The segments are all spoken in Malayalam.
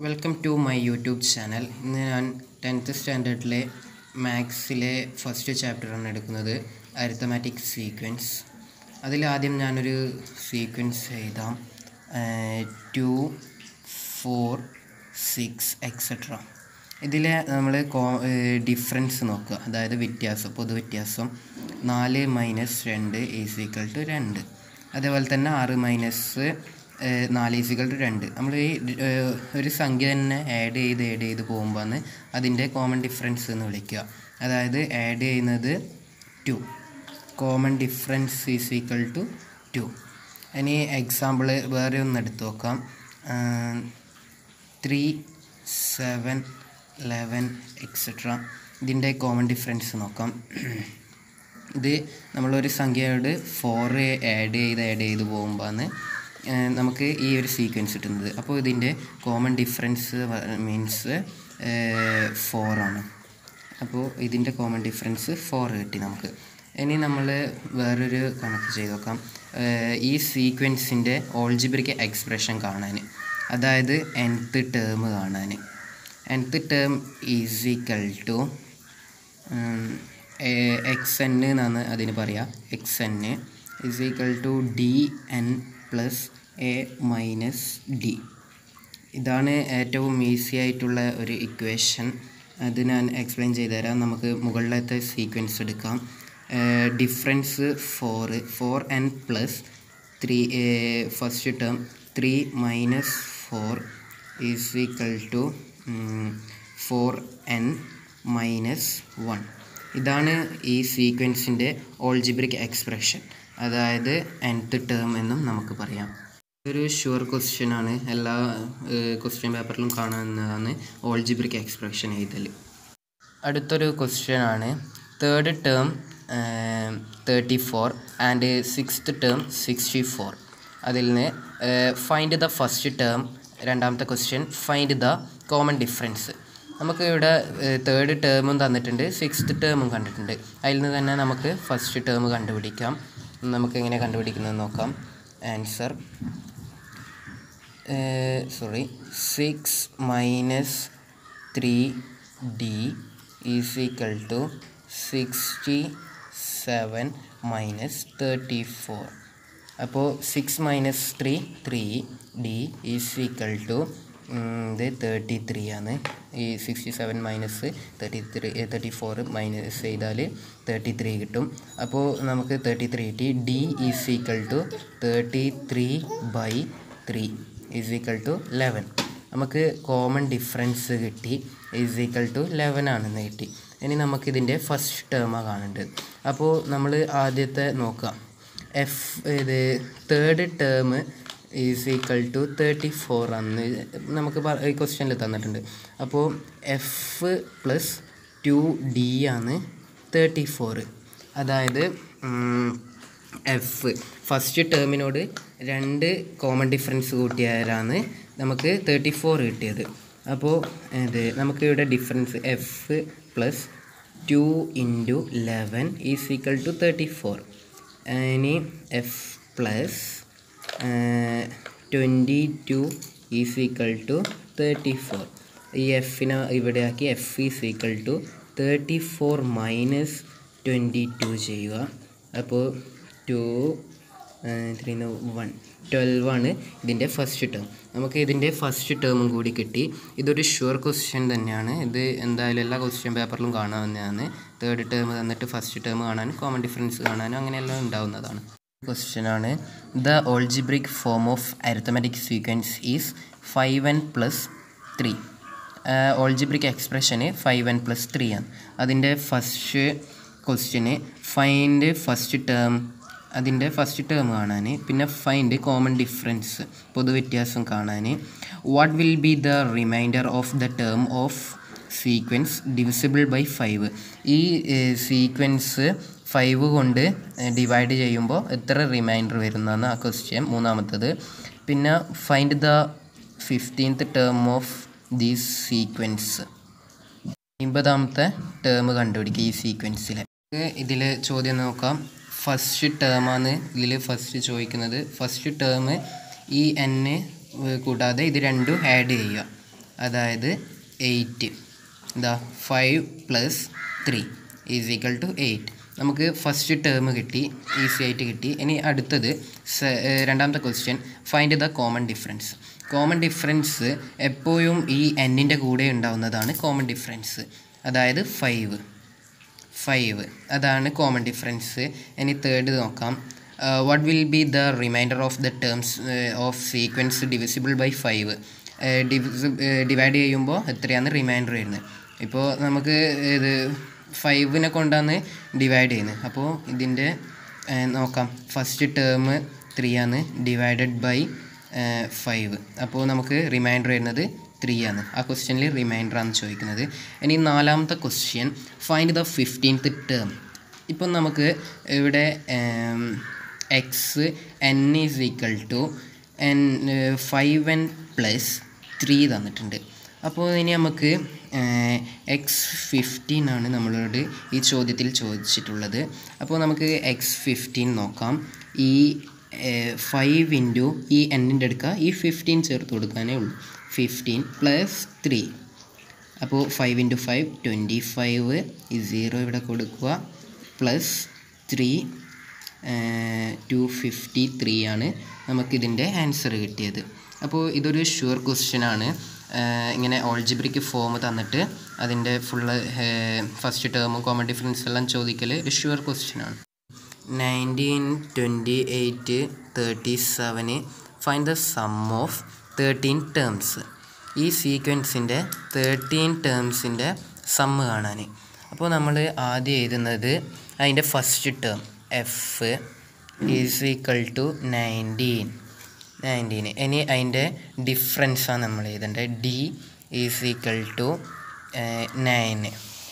welcome to my YouTube channel ഇന്ന് ഞാൻ ടെൻത്ത് സ്റ്റാൻഡേർഡിലെ മാത്സിലെ ഫസ്റ്റ് ചാപ്റ്ററാണ് എടുക്കുന്നത് അരിത്തമാറ്റിക് സീക്വൻസ് അതിലാദ്യം ഞാനൊരു സീക്വൻസ് എഴുതാം ടു ഫോർ സിക്സ് എക്സെട്ര ഇതിൽ നമ്മൾ കോ ഡിഫറൻസ് നോക്കുക അതായത് വ്യത്യാസം പൊതുവ്യത്യാസം നാല് മൈനസ് രണ്ട് ഈസ് ഈക്വൽ ടു രണ്ട് അതേപോലെ തന്നെ ആറ് മൈനസ് നാല് ഈസിക്കൽ ടു രണ്ട് നമ്മൾ ഈ ഏഹ്, ഒരു സംഖ്യ തന്നെ ആഡ് ചെയ്ത് ആഡ് ചെയ്ത് പോകുമ്പോഴാണ് അതിൻ്റെ കോമൺ ഡിഫറൻസ് എന്ന് വിളിക്കുക അതായത് ആഡ് ചെയ്യുന്നത് two common difference is equal to two ഇനി എക്സാമ്പിൾ വേറെ ഒന്ന് എടുത്ത് നോക്കാം ത്രീ സെവൻ ലെവൻ എക്സെട്ര ഇതിൻ്റെ കോമൺ ഡിഫറൻസ് നോക്കാം ഇത് നമ്മളൊരു സംഖ്യയോട് ഫോർ ആഡ് ചെയ്ത് ആഡ് ചെയ്ത് പോകുമ്പോഴാണ് നമുക്ക് ഈ ഒരു സീക്വൻസ് കിട്ടുന്നത് അപ്പോൾ ഇതിൻ്റെ കോമൺ ഡിഫറൻസ് മീൻസ് ഫോറാണ് അപ്പോൾ ഇതിൻ്റെ കോമൺ ഡിഫറൻസ് ഫോർ കിട്ടി നമുക്ക് ഇനി നമ്മൾ വേറൊരു കണക്ക് ചെയ്ത് നോക്കാം ഏഹ് ഈ സീക്വൻസിൻ്റെ ഓൾജിബ്രിക് എക്സ്പ്രഷൻ കാണാൻ അതായത് nth ടേം കാണാൻ nth term is equal to x n എന്നാണ് അതിന് പറയുക x n is equal to d n plus a minus d ഇതാണ് ഏറ്റവും ഈസി ആയിട്ടുള്ള ഒരു ഇക്വേഷൻ അത് ഞാൻ എക്സ്പ്ലെയിൻ ചെയ്തു തരാം നമുക്ക് മുകളിലത്തെ സീക്വൻസ് എടുക്കാം difference four four n plus three first term three minus four is equal to four n minus one ഇതാണ് ഈ സീക്വൻസിൻ്റെ ഓൾജിബ്രിക് എക്സ്പ്രഷൻ അതായത് nth ടേം എന്നും നമുക്ക് പറയാം ഇതൊരു ഷുവർ ക്വസ്റ്റ്യൻ ആണ് എല്ലാ ക്വസ്റ്റ്യൻ പേപ്പറിലും കാണുന്നതാണ് ഓൾജിബ്രിക് എക്സ്പ്രഷൻ എഴുതൽ അടുത്തൊരു ക്വസ്റ്റ്യൻ ആണ് third term thirty four and sixth term sixty four അതിൽ നിന്ന് ഫൈൻഡ് ദ ഫസ്റ്റ് ടേം രണ്ടാമത്തെ question find the common difference നമുക്ക് ഇവിടെ തേർഡ് ടേമും തന്നിട്ടുണ്ട് സിക്സ്ത് ടേമും കണ്ടിട്ടുണ്ട് അതിൽ നിന്ന് തന്നെ നമുക്ക് ഫസ്റ്റ് ടേം കണ്ടുപിടിക്കാം നമുക്ക് എങ്ങനെ കണ്ടുപിടിക്കുന്നത് നോക്കാം answer sorry six minus three d is equal to sixty seven minus thirty four അപ്പോൾ six minus three three d is equal to ഇത് തേർട്ടി ത്രീ ആണ് ഈ sixty seven minus thirty three thirty four minus ചെയ്താൽ തേർട്ടി ത്രീ കിട്ടും അപ്പോൾ നമുക്ക് തേർട്ടി ത്രീ കിട്ടി d is equal to thirty three by three is equal to eleven നമുക്ക് കോമൺ ഡിഫറൻസ് കിട്ടി ഈസ് ഈക്വൽ ടു ലെവൻ ആണെന്ന് കിട്ടി ഇനി നമുക്കിതിൻ്റെ ഫസ്റ്റ് ടേമാണ് കാണേണ്ടത് അപ്പോൾ നമ്മൾ ആദ്യത്തെ നോക്കാം എഫ് ഇത് third term is equal to thirty four ആണ് നമുക്ക് ഈ ക്വസ്റ്റ്യനിൽ തന്നിട്ടുണ്ട് അപ്പോൾ എഫ് പ്ലസ് ടു ഡി ആണ് തേർട്ടി ഫോർ അതായത് എഫ് ഫസ്റ്റ് ടേമിനോട് രണ്ട് കോമൺ ഡിഫറൻസ് കൂട്ടിയാലാണ് നമുക്ക് തേർട്ടി ഫോർ കിട്ടിയത് അപ്പോൾ ഇത് നമുക്ക് ഇവിടെ difference f plus two into eleven is equal to thirty four ഇനി f plus twenty two is equal to thirty four ഈ എഫിനെ ഇവിടെ ആക്കി f is equal to thirty four minus twenty two ചെയ്യുക അപ്പോൾ ടു ത്രീ വൺ ട്വൽവ് ആണ് ഇതിൻ്റെ ഫസ്റ്റ് ടേം നമുക്ക് ഇതിൻ്റെ ഫസ്റ്റ് ടേമും കൂടി കിട്ടി ഇതൊരു ഷുവർ ക്വസ്റ്റ്യൻ തന്നെയാണ് ഇത് എന്തായാലും എല്ലാ ക്വസ്റ്റ്യൻ പേപ്പറിലും കാണാവുന്നതാണ് തേർഡ് ടേം തന്നിട്ട് ഫസ്റ്റ് ടേം കാണാനും കോമൺ ഡിഫറൻസ് കാണാനും അങ്ങനെയെല്ലാം ഉണ്ടാവുന്നതാണ് ക്വസ്റ്റ്യൻ ആണ് the algebraic form of arithmetic sequence is five n plus three algebraic expression five n plus three ആണ് അതിൻ്റെ first question find first term അതിൻ്റെ ഫസ്റ്റ് ടേം കാണാൻ പിന്നെ ഫൈൻഡ് കോമൺ ഡിഫറൻസ് പൊതുവ്യത്യാസം കാണാൻ what will be the remainder of the term of sequence divisible by five ഈ സീക്വൻസ് ഫൈവ് കൊണ്ട് ഡിവൈഡ് ചെയ്യുമ്പോൾ എത്ര റിമൈൻഡർ വരുന്നതാണ് ആ ക്വസ്റ്റ്യൻ മൂന്നാമത്തത് പിന്നെ find the fifteenth term of these sequence അമ്പതാമത്തെ ടേം കണ്ടുപിടിക്കുക ഈ സീക്വൻസിൽ ഇതിൽ ചോദ്യം നോക്കാം ഫസ്റ്റ് ടേമാണ് ഇതിൽ ഫസ്റ്റ് ചോദിക്കുന്നത് ഫസ്റ്റ് ടേം ഈ എൻ കൂടാതെ ഇത് രണ്ടും ആഡ് ചെയ്യുക അതായത് എയ്റ്റ് എന്താ five plus three is equal to eight നമുക്ക് ഫസ്റ്റ് ടേം കിട്ടി ഈസി ആയിട്ട് കിട്ടി ഇനി അടുത്തത് സ- ഏഹ് രണ്ടാമത്തെ question find the common difference common difference എപ്പോഴും ഈ എന്നിൻ്റെ കൂടെ ഉണ്ടാവുന്നതാണ് കോമൺ ഡിഫറൻസ് അതായത് ഫൈവ് ഫൈവ് അതാണ് കോമൺ ഡിഫറൻസ് ഇനി തേർഡ് നോക്കാം what will be the remainder of the terms of sequence divisible by five divide ചെയ്യുമ്പോൾ എത്രയാണ് റിമൈൻഡർ വരുന്നത് ഇപ്പോൾ നമുക്ക് ഇത് ഫൈവിനെ കൊണ്ടാണ് ഡിവൈഡ് ചെയ്യുന്നത് അപ്പോൾ ഇതിൻ്റെ ഏഹ്, നോക്കാം ഫസ്റ്റ് ടേം ത്രീ ആണ് ഡിവൈഡഡ് ബൈ ഫൈവ് അപ്പോൾ നമുക്ക് റിമൈൻഡർ വരുന്നത് ത്രീ ആണ് ആ ക്വസ്റ്റ്യനിൽ റിമൈൻഡർ ആണ് ചോദിക്കുന്നത് ഇനി നാലാമത്തെ question find the fifteenth term ഇപ്പം നമുക്ക് ഇവിടെ x n is equal to n five n plus three തന്നിട്ടുണ്ട് അപ്പോൾ ഇനി നമുക്ക് എക്സ് ഫിഫ്റ്റീൻ ആണ് നമ്മളോട് ഈ ചോദ്യത്തിൽ ചോദിച്ചിട്ടുള്ളത് അപ്പോൾ നമുക്ക് എക്സ് ഫിഫ്റ്റീൻ നോക്കാം ഈ ഫൈവ് ഇൻറ്റു ഈ എന്നിൻ്റെ എടുക്കുക ഈ ഫിഫ്റ്റീൻ ചേർത്ത് കൊടുക്കാനേ ഉള്ളൂ ഫിഫ്റ്റീൻ പ്ലസ് ത്രീ അപ്പോൾ five into five twenty five ഈ സീറോ ഇവിടെ കൊടുക്കുക plus three two fifty three ആണ് നമുക്കിതിൻ്റെ ആൻസർ കിട്ടിയത് അപ്പോൾ ഇതൊരു ഷുവർ ക്വസ്റ്റ്യൻ ആണ് ഏഹ് ഇങ്ങനെ ഓൾജിബ്രിക്ക് ഫോം തന്നിട്ട് അതിൻ്റെ ഫുള്ള് ഫസ്റ്റ് ടേമും കോമൺ ഡിഫറൻസ് എല്ലാം ചോദിക്കൽ ഒരു ഷുവർ ക്വസ്റ്റ്യൻ ആണ് nineteen twenty eight thirty seven find the sum of thirteen terms ഈ സീക്വൻസിൻ്റെ തേർട്ടീൻ ടേംസിൻ്റെ സമ്മ് കാണാൻ അപ്പോൾ നമ്മൾ ആദ്യം എഴുതുന്നത് അതിൻ്റെ first term f is equal to nineteen nineteen ഇനി അതിൻ്റെ ഡിഫറൻസാണ് നമ്മൾ എഴുതേണ്ടത് d is equal to nine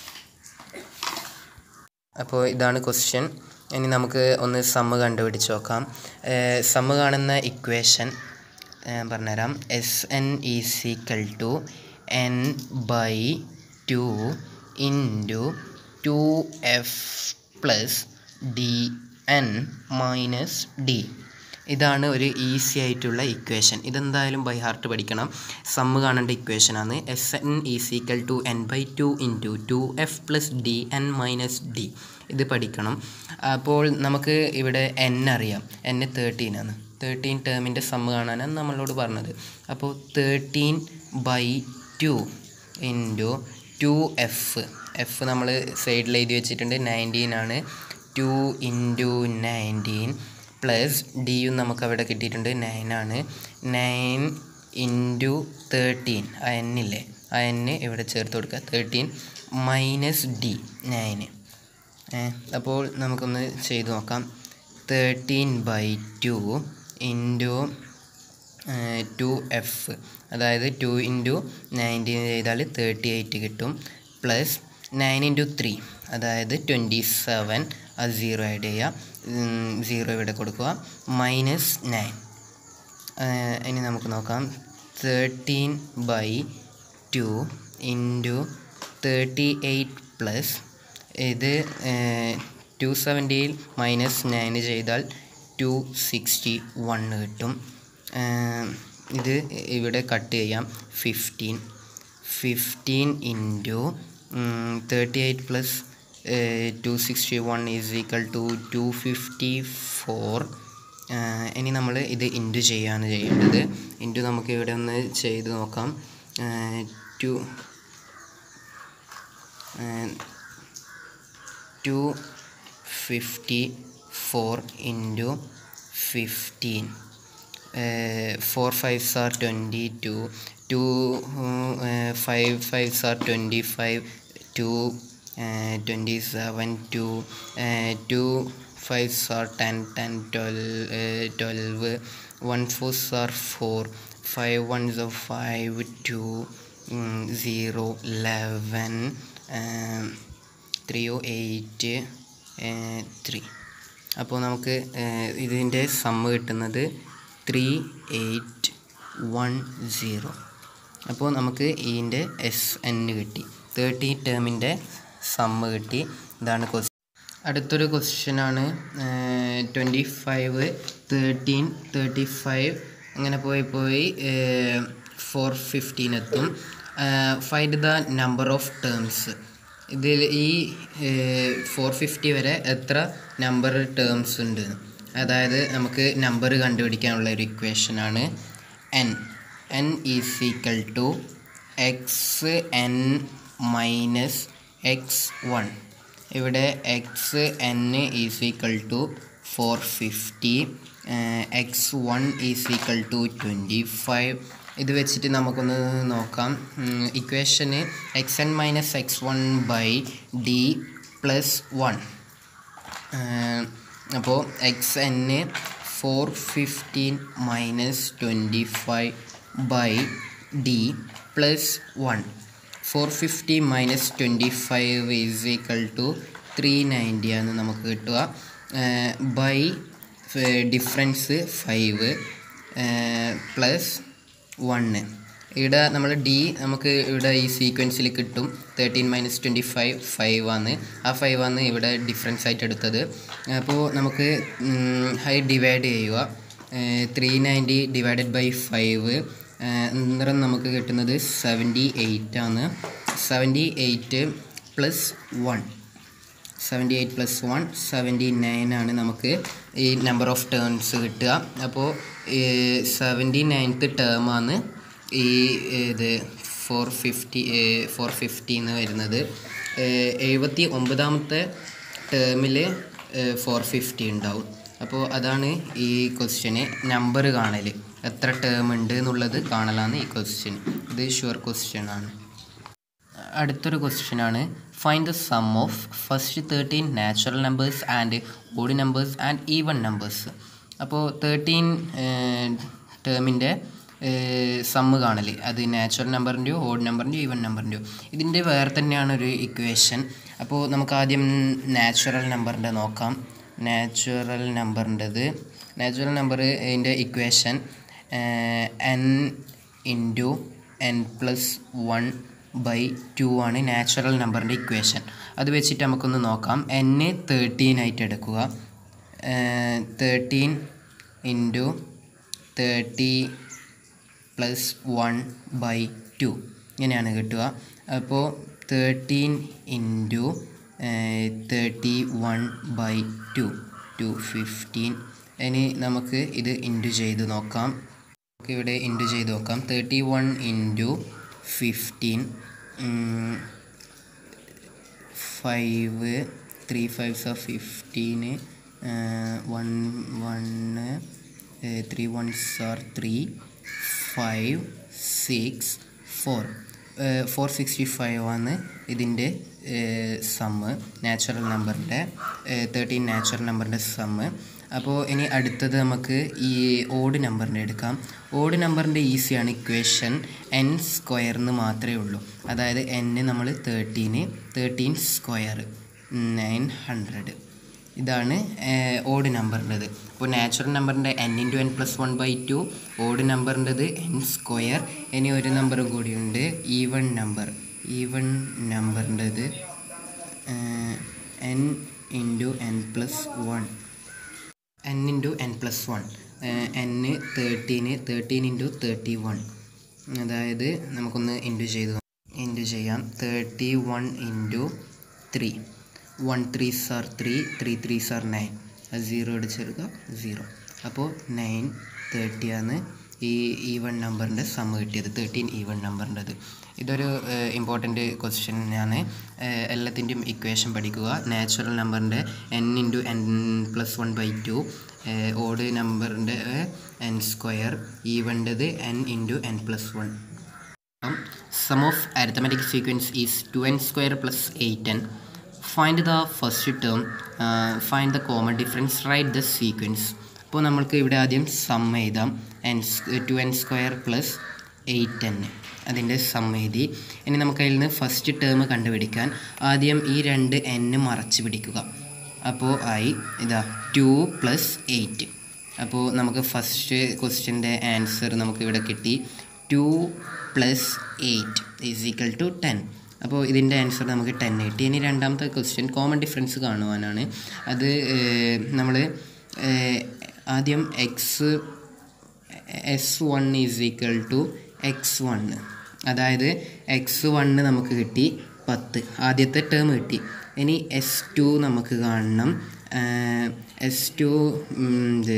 അപ്പോൾ ഇതാണ് ക്വസ്റ്റ്യൻ ഇനി നമുക്ക് ഒന്ന് സമ്മ് കണ്ടുപിടിച്ച് നോക്കാം സമ്മ് കാണുന്ന ഇക്വേഷൻ പറഞ്ഞുതരാം s n is equal to n by two into two f plus d n minus d ഇതാണ് ഒരു ഈസി ആയിട്ടുള്ള ഇക്വേഷൻ ഇതെന്തായാലും ബൈ ഹാർട്ട് പഠിക്കണം സമ്മ് കാണേണ്ട ഇക്വേഷനാണ് s n is equal to n by two into two f plus d n minus d ഇത് പഠിക്കണം അപ്പോൾ നമുക്ക് ഇവിടെ എൻ അറിയാം എൻ തേർട്ടീൻ ആണ് തേർട്ടീൻ ടേമിൻ്റെ സമ്മ് കാണാനാണ് നമ്മളോട് പറഞ്ഞത് അപ്പോൾ thirteen by two into two f f നമ്മൾ സൈഡിൽ എഴുതി വെച്ചിട്ടുണ്ട് നയൻറ്റീൻ ആണ് ടു ഇൻറ്റു നയൻറ്റീൻ പ്ലസ് ഡിയും നമുക്ക് അവിടെ കിട്ടിയിട്ടുണ്ട് നയൻ ആണ് നയൻ ഇൻറ്റു തേർട്ടീൻ ആ എന്നില്ലേ ആ എന്ന് ഇവിടെ ചേർത്ത് കൊടുക്കുക തേർട്ടീൻ മൈനസ് ഡി നയന് അപ്പോൾ നമുക്കൊന്ന് ചെയ്ത് നോക്കാം thirteen by two into two f അതായത് ടു ഇൻറ്റു നയൻറ്റീൻ ചെയ്താൽ തേർട്ടി എയ്റ്റ് കിട്ടും പ്ലസ് നയൻ ഇൻറ്റു ത്രീ അതായത് ട്വൻറ്റി സെവൻ അത് സീറോ ആഡ് ചെയ്യുക സീറോ ഇവിടെ കൊടുക്കുക മൈനസ് നയൻ ഇനി നമുക്ക് നോക്കാം thirteen by two into thirty eight plus ഇത് ടു സെവൻറ്റിയിൽ മൈനസ് നയൻ ചെയ്താൽ ടു സിക്സ്റ്റി വൺ കിട്ടും ഏഹ് ഇത് ഇവിടെ കട്ട് ചെയ്യാം fifteen fifteen into thirty eight plus two sixty one is equal to two fifty four ഇനി നമ്മൾ ഇത് ഇൻറ്റു ചെയ്യാണ് ചെയ്യേണ്ടത് ഇൻറ്റു നമുക്ക് ഇവിടെ ഒന്ന് ചെയ്ത് നോക്കാം two two fifty four into fifteen four fives are twenty two two five fives are twenty five two twenty seven two two fives are ten ten twelve twelve one fours are four five ones are five two zero eleven three oh eight three അപ്പോൾ നമുക്ക് ഇതിൻ്റെ സമ്മ് കിട്ടുന്നത് ത്രീ എയ്റ്റ് വൺ സീറോ അപ്പോൾ നമുക്ക് ഇതിൻ്റെ എസ് എൻ കിട്ടി തേർട്ടി ടേമിൻ്റെ സമ്മ് കിട്ടി ഇതാണ് ക്വസ്റ്റ്യൻ അടുത്തൊരു ക്വസ്റ്റ്യനാണ് twenty five thirteen thirty five അങ്ങനെ പോയി പോയി ഫോർ ഫിഫ്റ്റീൻ എത്തും find the number of terms ഇതിൽ ഈ ഫോർ ഫിഫ്റ്റി വരെ എത്ര നമ്പർ ടേംസ് ഉണ്ട് അതായത് നമുക്ക് നമ്പർ കണ്ടുപിടിക്കാനുള്ള ഒരു ഇക്വേഷനാണ് n n is equal to x n minus x one ഇവിടെ x n is equal to four fifty x one is equal to twenty five ഇത് വെച്ചിട്ട് നമുക്കൊന്ന് നോക്കാം equation x n minus x one by d plus one അപ്പോൾ എക്സ് എന്ന് four fifteen minus twenty five by d plus one four fifty minus twenty five is equal to three ninety ആണ് നമുക്ക് കിട്ടുക by difference five plus one ഇവിടെ നമ്മൾ ഡി നമുക്ക് ഇവിടെ ഈ സീക്വൻസിൽ കിട്ടും thirteen minus twenty five five ആണ് ആ ഫൈവ് ആണ് ഇവിടെ ഡിഫറൻസ് ആയിട്ട് എടുത്തത് അപ്പോൾ നമുക്ക് ഹൈ ഡിവൈഡ് ചെയ്യുക three ninety divided by five അന്നേരം നമുക്ക് കിട്ടുന്നത് സെവൻറ്റി എയ്റ്റ് ആണ് seventy eight plus one seventy eight plus one seventy nine ആണ് നമുക്ക് ഈ നമ്പർ ഓഫ് ടേൺസ് കിട്ടുക അപ്പോൾ സെവൻറ്റി നയൻത്ത് ടേമാണ് ഈ ഇത് ഫോർ ഫിഫ്റ്റി ഫോർ ഫിഫ്റ്റി എന്ന് വരുന്നത് എഴുപത്തി ഒമ്പതാമത്തെ ടേമിൽ ഫോർ ഫിഫ്റ്റി ഉണ്ടാവും അപ്പോൾ അതാണ് ഈ ക്വസ്റ്റ്യന് നമ്പർ കാണൽ എത്ര ടേം ഉണ്ട് എന്നുള്ളത് കാണലാണ് ഈ ക്വസ്റ്റ്യൻ ഇത് ഷുവർ ക്വസ്റ്റ്യൻ ആണ് അടുത്തൊരു ക്വസ്റ്റ്യൻ ആണ് find the sum of first thirteen natural numbers and odd numbers and even numbers അപ്പോൾ തേർട്ടീൻ ടേമിൻ്റെ സമ്മ് കാണൽ അത് നാച്ചുറൽ നമ്പറിൻ്റെയോ ഓഡ് നമ്പറിൻ്റെയോ ഈവൺ നമ്പറിൻ്റെയോ ഇതിൻ്റെ വേറെ തന്നെയാണ് ഒരു ഇക്വേഷൻ അപ്പോൾ നമുക്ക് ആദ്യം നാച്ചുറൽ നമ്പറിൻ്റെ നോക്കാം നാച്ചുറൽ നമ്പറിൻ്റെത് നാച്ചുറൽ നമ്പർ ഇതിൻ്റെ equation n into n plus one by two ആണ് നാച്ചുറൽ നമ്പറിൻ്റെ ഇക്വേഷൻ അത് വെച്ചിട്ട് നമുക്കൊന്ന് നോക്കാം എൻ തേർട്ടീൻ ആയിട്ട് എടുക്കുക thirteen into thirty plus one by two ഇങ്ങനെയാണ് കിട്ടുക അപ്പോൾ thirteen into thirty one by two two fifteen ഇനി നമുക്ക് ഇത് ഇൻറ്റു ചെയ്ത് നോക്കാം നമുക്ക് ഇവിടെ ഇൻറ്റു ചെയ്ത് നോക്കാം thirty one into fifteen five three fives of fifteen one one three ones are three five six four four sixty five ആണ് ഇതിൻ്റെ സമ്മ് നാച്ചുറൽ നമ്പറിൻ്റെ തേർട്ടീൻ നാച്ചുറൽ നമ്പറിൻ്റെ സമ്മ് അപ്പോൾ ഇനി അടുത്തത് നമുക്ക് ഈ ഓഡ് നമ്പറിൻ്റെ എടുക്കാം ഓഡ് നമ്പറിൻ്റെ ഈസിയാണ് ഇക്വേഷൻ എൻ സ്ക്വയർ എന്ന് മാത്രമേ ഉള്ളൂ അതായത് എന്ന് നമ്മൾ thirteen thirteen square nine hundred ഇതാണ് ഓഡ് നമ്പറിൻ്റെത് അപ്പോൾ നാച്ചുറൽ നമ്പറിൻ്റെ n into n plus one by two odd നമ്പറിൻ്റെത് എൻ സ്ക്വയർ ഇനി ഒരു നമ്പറും കൂടിയുണ്ട് ഈവൺ നമ്പർ ഈവൺ നമ്പറിൻ്റെത് n into n plus one n into n plus one എന്ന് thirteen thirteen into thirty one അതായത് നമുക്കൊന്ന് ഇൻറ്റു ചെയ്ത് ഇൻറ്റു ചെയ്യാം thirty one into three one three sir three three three sir nine അത് സീറോ അടിച്ചെടുക്കുക സീറോ അപ്പോൾ നയൻ തേർട്ടിയാണ് ഈ ഈവൺ നമ്പറിൻ്റെ സമ്മ കിട്ടിയത് തേർട്ടീൻ ഈവൺ നമ്പറിൻ്റെത് ഇതൊരു ഇമ്പോർട്ടൻ്റ് ക്വസ്റ്റ്യൻ ആണ് എല്ലാത്തിൻ്റെയും ഇക്വേഷൻ പഠിക്കുക നാച്ചുറൽ നമ്പറിൻ്റെ n into n plus one by two odd നമ്പറിൻ്റെ എൻ സ്ക്വയർ ഈവൻ്റെത് n into n plus one sum of arithmetic sequence is two n square plus eight n find the first term find the common difference write the sequence അപ്പോൾ നമ്മൾക്ക് ഇവിടെ ആദ്യം സം എഴുതാം n two n square plus eight n അതിൻ്റെ സം എഴുതി ഇനി നമുക്ക് അതിൽ നിന്ന് ഫസ്റ്റ് ടേം കണ്ടുപിടിക്കാൻ ആദ്യം ഈ രണ്ട് എൻ മറച്ച് പിടിക്കുക അപ്പോൾ ആയി ഇതാ ടു പ്ലസ് എയ്റ്റ് അപ്പോൾ നമുക്ക് ഫസ്റ്റ് ക്വസ്റ്റ്യൻ്റെ ആൻസർ നമുക്ക് ഇവിടെ കിട്ടി two plus eight is equal to ten അപ്പോൾ ഇതിൻ്റെ ആൻസർ നമുക്ക് ടെൻ കിട്ടി ഇനി രണ്ടാമത്തെ ക്വസ്റ്റ്യൻ കോമൺ ഡിഫറൻസ് കാണുവാനാണ് അത് നമ്മൾ ആദ്യം X S one is equal to X one അതായത് എക്സ് വണ്ണ് നമുക്ക് കിട്ടി പത്ത് ആദ്യത്തെ ടേം കിട്ടി ഇനി എസ് ടു നമുക്ക് കാണണം എസ് ടു ഇത്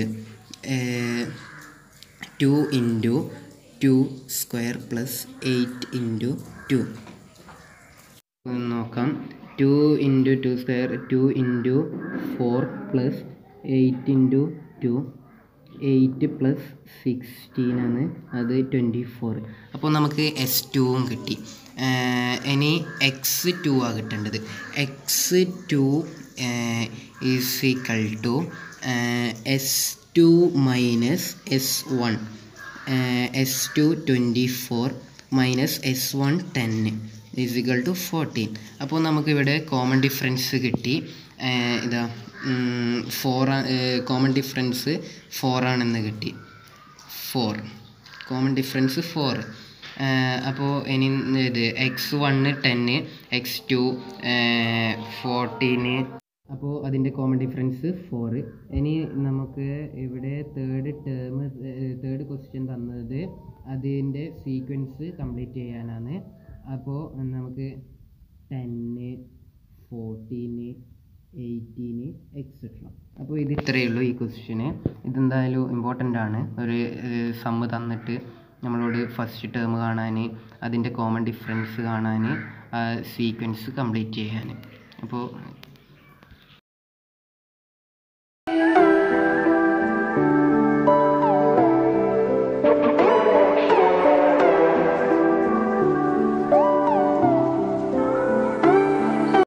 two into two square plus eight into two നോക്കാം two into two square two into four plus eight into two eight plus sixteen ആണ് അത് ട്വൻറ്റി ഫോർ അപ്പോൾ നമുക്ക് എസ് ടുവും കിട്ടി ഏർ ഇനി എക്സ് ടു ആ കിട്ടേണ്ടത് X two is equal to S two minus S one S two twenty four minus S one ten is equal to fourteen അപ്പോൾ നമുക്കിവിടെ കോമൺ ഡിഫറൻസ് കിട്ടി ഏർ ഇതാ ഫോർ കോമൺ ഡിഫറൻസ് ഫോർ ആണെന്ന് കിട്ടി ഫോർ കോമൺ ഡിഫറൻസ് ഫോർ അപ്പോൾ ഇനി ഇത് X one ten X two fourteen അപ്പോൾ അതിൻ്റെ കോമൺ ഡിഫറൻസ് ഫോർ ഇനി നമുക്ക് ഇവിടെ തേർഡ് ടേം തേർഡ് ക്വസ്റ്റ്യൻ തന്നത് അതിൻ്റെ സീക്വൻസ് കംപ്ലീറ്റ് ചെയ്യാനാണ് അപ്പോൾ നമുക്ക് ടെന്ന് ഫോർട്ടീന് എയ്റ്റീന് എക്സെട്ര അപ്പോൾ ഇത് ഇത്രയേ ഉള്ളൂ ഈ ക്വസ്റ്റ്യന് ഇതെന്തായാലും ഇമ്പോർട്ടൻ്റ് ആണ് ഒരു സമ്മ് തന്നിട്ട് നമ്മളോട് ഫസ്റ്റ് ടേം കാണാൻ അതിൻ്റെ കോമൺ ഡിഫറൻസ് കാണാൻ സീക്വൻസ് കംപ്ലീറ്റ് ചെയ്യാൻ അപ്പോൾ